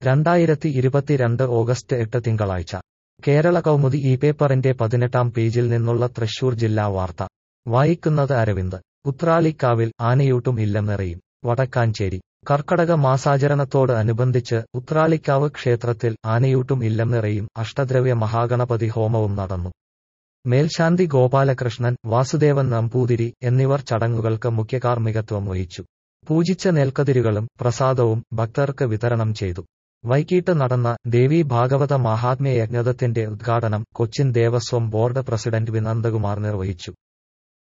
രണ്ടായിരത്തി ഇരുപത്തിരണ്ട് ഓഗസ്റ്റ് എട്ട് തിങ്കളാഴ്ച കേരള കൗമുദി ഈ പേപ്പറിന്റെ പതിനെട്ടാം പേജിൽ നിന്നുള്ള തൃശൂർ ജില്ലാ വാർത്ത വായിക്കുന്നത് അരവിന്ദ് ഉത്രാളിക്കാവിൽ ആനയൂട്ടും ഇല്ലം നിറയും വടക്കാഞ്ചേരി കർക്കടക മാസാചരണത്തോട് അനുബന്ധിച്ച് ഉത്രാളിക്കാവ് ക്ഷേത്രത്തിൽ ആനയൂട്ടും ഇല്ലം നിറയും അഷ്ടദ്രവ്യ മഹാഗണപതി ഹോമവും നടന്നു മേൽശാന്തി ഗോപാലകൃഷ്ണൻ വാസുദേവൻ നമ്പൂതിരി എന്നിവർ ചടങ്ങുകൾക്ക് മുഖ്യകാർമ്മികത്വം വഹിച്ചു പൂജിച്ച നെൽക്കതിരുകളും പ്രസാദവും ഭക്തർക്ക് വിതരണം ചെയ്തു വൈകിട്ട് നടന്ന ദേവി ഭാഗവത മഹാത്മ്യ യജ്ഞത്തിന്റെ ഉദ്ഘാടനം Cochin Devaswom board president V Nandakumar നിർവഹിച്ചു